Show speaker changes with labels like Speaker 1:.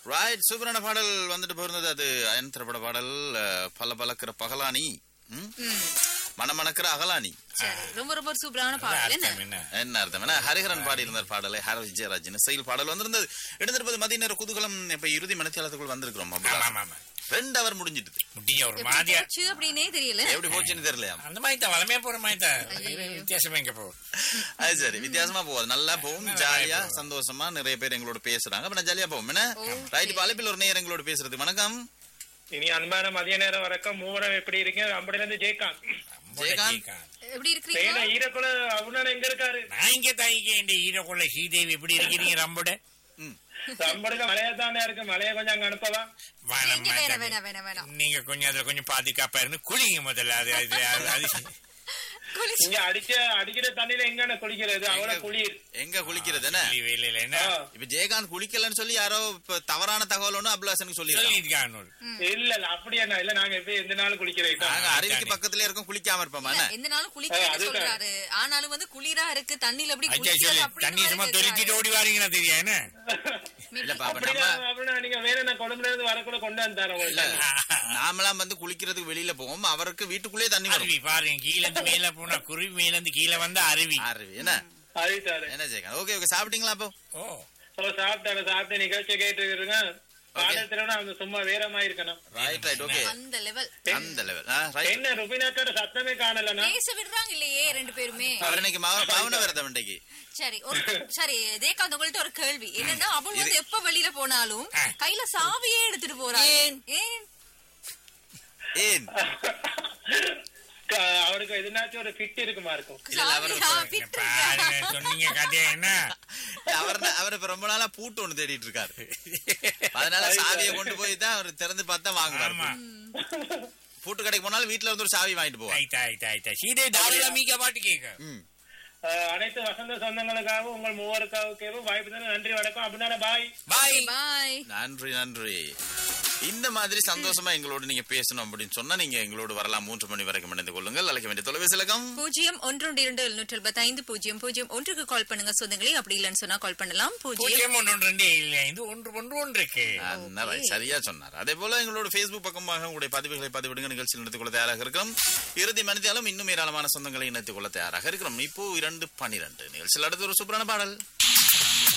Speaker 1: Right சூப்பரான பாடல் வந்துட்டு போயிருந்தது அது அயன் திரைப்பட பாடல் அஹ், பல பலக்கிற பகலானி ம்? மணமணக்கிற அகலானி
Speaker 2: சரி ரொம்ப ரொம்ப ஒரு சூப்பரான பாடல் என்ன
Speaker 3: அர்த்தம் என்ன
Speaker 1: என்ன அர்த்தம் என்ன ஹரிஹரன் பாடி இருந்தார் பாடலை ஹர விஜயராஜன் செயல் பாடல் வந்திருந்தது எடுத்திருப்பது மதிய நேர குதூகலம் இப்ப இறுதி மனத்தியாலத்துக்குள் வந்திருக்கிறோம்
Speaker 3: ஆமா
Speaker 1: அப்படிதான்.
Speaker 3: ஆமா ஆமா
Speaker 1: ரெண்டு அவர் முடிஞ்சிட்டு
Speaker 3: முடிய ஒரு
Speaker 2: எப்படி
Speaker 3: மாதிரியா
Speaker 2: போச்சு அப்படின்னே தெரியல
Speaker 1: எப்படி போச்சுன்னு தெரியலையா
Speaker 3: அந்த மாதிரி தான் வளமையா போற மாதிரி தான்
Speaker 2: ஐயையோ.
Speaker 3: வித்தியாசமா எங்க போகும்
Speaker 1: அது சரி வித்தியாசமா போகுது நல்லா போகும்
Speaker 3: நல்லா
Speaker 1: ஜாலியா
Speaker 3: போகும்.
Speaker 1: சந்தோஷமா நிறைய பேர் எங்களோட பேசுறாங்க அப்ப நான் ஜாலியா போவோம் என்ன
Speaker 2: Okay.
Speaker 1: ரைட் இப்ப அழைப்பில் ஒரு நேரம் எங்களோட பேசுறது வணக்கம்
Speaker 4: இனி அன்பான மதிய நேரம் வரைக்கும் மூவரம் எப்படி இருக்கீங்க அம்படில இருந்து ஜெயகாந்த்
Speaker 1: ஜெயகாந்த்.
Speaker 3: ஜெயகாந்த்.
Speaker 2: எப்படி
Speaker 4: வேணா
Speaker 2: இருக்கிறீங்க
Speaker 4: ஈரக்குள்ள அவனால எங்க இருக்காரு
Speaker 3: நான் இங்க தாய்க்கு இந்த ஈரக்குள்ள ஸ்ரீதேவி எப்படி இருக்கிறீங்க ரம்போட
Speaker 4: அம்படில மழையா தானே இருக்கு மழைய கொஞ்சம் அங்க அனுப்பவா
Speaker 3: வானம்
Speaker 2: இங்க வேணாம்
Speaker 3: மாட்டாங்க.
Speaker 2: வேணாம் வேணாம் வேணாம்
Speaker 3: நீங்க கொஞ்சம் அதுல கொஞ்சம் பாதுகாப்பா இருந்து குளிங்க முதல்ல அது அது அது- அது
Speaker 2: குளிச்சு
Speaker 4: இங்க அடிச்ச அடிக்கிற தண்ணியில எங்க குளிக்கிறது அவ்வளவு குளிர்
Speaker 1: எங்க குளிக்கிறது என்ன
Speaker 3: இல்ல, இல்ல, இல்ல, என்ன
Speaker 4: ஆ.
Speaker 1: இப்ப ஜெயகாந்த் குளிக்கலன்னு சொல்லி யாரோ இப்ப தவறான தகவல் ஒண்ணு அப்துல்லாசனுக்கு சொல்லி
Speaker 3: சொல்லியிருக்காங்க
Speaker 4: இல்ல இல்ல அப்படி என்ன இல்ல நாங்க எப்ப எந்த நாளும் குளிக்கிறேன்
Speaker 1: நாங்க அருவிக்கு பக்கத்துல இருக்கோம் குளிக்காம இருப்போமா
Speaker 2: இல்ல,
Speaker 1: என்ன?
Speaker 2: எந்த நாளும் குளிக்கிறேன்னு
Speaker 4: அதுதான்.
Speaker 2: சொல்றாரு ஆனாலும் வந்து குளிரா இருக்கு தண்ணியில எப்படி
Speaker 3: ஐயா
Speaker 2: குளிக்கிறது
Speaker 3: சொல்லி
Speaker 2: அப்படின்னு
Speaker 3: தண்ணி சும்மா
Speaker 2: வேற
Speaker 3: தொலிச்சிட்டு
Speaker 2: கேக்குறாரு.
Speaker 3: ஓடி வாரீங்கன்னா தெரியா என்ன
Speaker 1: இல்லப்பா அப்ப
Speaker 4: அப்படின்னா
Speaker 1: நம்ம
Speaker 4: அப்படின்னா நீங்க வேற நான் கொழும்புல இருந்து வரக்குள்ள கொண்டு வந்தாரு
Speaker 1: இல்ல
Speaker 4: உங்களுக்கு
Speaker 1: நாமெல்லாம் வந்து குளிக்கிறதுக்கு வெளியில போவோம் அவருக்கு வீட்டுக்குள்ளேயே தண்ணி வரும்
Speaker 3: அருவி பாருங்க கீழ இருந்து மேல போனா குருவி மேல இருந்து கீழ வந்தா அருவி
Speaker 1: அருவி என்ன
Speaker 4: அதுதாரு
Speaker 1: என்ன ஜெயகாந்த் ஓகே ஓகே சாப்பிட்டீங்களா அப்போ
Speaker 3: ஓ
Speaker 4: சாப்பிட்டாரு சாப்பிட்டு நிகழ்ச்சி கேட்டு இருங்க பாடத்திறனா அவங்க சும்மா வேறமா இருக்கணும்
Speaker 1: ரைட் ரைட் ஓகே
Speaker 2: அந்த லெவல்
Speaker 1: அந்த லெவல் ரைட்
Speaker 4: என்ன ருபினாக்கோட சத்தமே காணலனா
Speaker 2: பேச விடுறாங்க இல்லையே ரெண்டு பேருமே
Speaker 1: அவர் இன்னைக்கு மவ- மௌன விரதம் இன்றைக்கு
Speaker 2: சரி ஒரு சரி தேகாந்த் உங்கள்ட்ட ஒரு கேள்வி என்னன்னா அவள் வந்து எப்ப வெளியில போனாலும்
Speaker 3: ஆ.
Speaker 2: கையில சாவியே எடுத்துட்டு போறாங்க
Speaker 1: ஏன்?
Speaker 2: ஏன்
Speaker 1: ஏன்
Speaker 4: க- அவருக்கு எதுனாச்சும் ஒரு ஃபிட் இருக்குமா இருக்கும்
Speaker 1: இல்ல, இல்ல, அவரு
Speaker 2: சாவியா
Speaker 3: இங்க
Speaker 2: fit
Speaker 3: பாருங்க
Speaker 2: இருக்கா?
Speaker 3: சொன்னீங்க கதையா என்ன
Speaker 1: அவர் அவர் இப்ப ரொம்ப நாளா பூட்டு ஒண்ணு தேடிட்டு இருக்காரு அதனால சாவியை கொண்டு போய் தான் அவர் திறந்து பார்த்தா வாங்குவார்
Speaker 3: ஆமா
Speaker 1: பூட்டு கடைக்கு போனாலும் வீட்டுல வந்து ஒரு சாவி வாங்கிட்டு போவார்
Speaker 3: ஆயிட்டா ஆயிட்டா ஆயிட்டா சீதே தாரில மீக்க பாட்டு கேட்க
Speaker 1: ம்.
Speaker 4: அஹ், அனைத்து வசந்த சொந்தங்களுக்காகவும் உங்கள் மூவருக்காகவும் வாய்ப்பு தானே நன்றி வணக்கம் அப்படின்னா பாய்
Speaker 3: பாய்
Speaker 2: பாய்
Speaker 1: நன்றி நன்றி இந்த மாதிரி சந்தோஷமா எங்களோட நீங்க பேசணும் அப்படின்னு சொன்னா நீங்க எங்களோடு வரலாம் மூன்று மணி வரைக்கும் இணைந்து கொள்ளுங்கள் அழைக்க வேண்டிய தொலைபேசி இலக்கம்
Speaker 2: பூஜ்ஜியம் ஒன்று இரண்டு எழுநூற்றி எழுபத்தி ஐந்து பூஜ்ஜியம் பூஜ்ஜியம் ஒன்றுக்கு கால் பண்ணுங்க சொந்தங்களே அப்படி இல்லைன்னு சொன்னா கால் பண்ணலாம் பூஜ்ஜியம்
Speaker 3: பூஜ்ஜியம் ஒன்று ஒன்று ரெண்டு இல்லை ஐந்து ஒன்று ஒன்று ஒன்று இருக்கு
Speaker 1: அந்த right, சரியா சொன்னார் அதே போல எங்களோட Facebook பக்கமாக உங்களுடைய பதிவுகளை பதிவிடுங்க நிகழ்ச்சியில் நடத்திக் கொள்ள தயாராக இருக்கிறோம் இறுதி மனிதாலும் இன்னும் ஏராளமான சொந்தங்களை இணைத்துக் கொள்ள தயாராக இருக்கிறோம் இப்போ இரண்டு பனிரெண்டு நிகழ்ச்சியில் அடுத்து ஒரு சூப்பரான பாடல்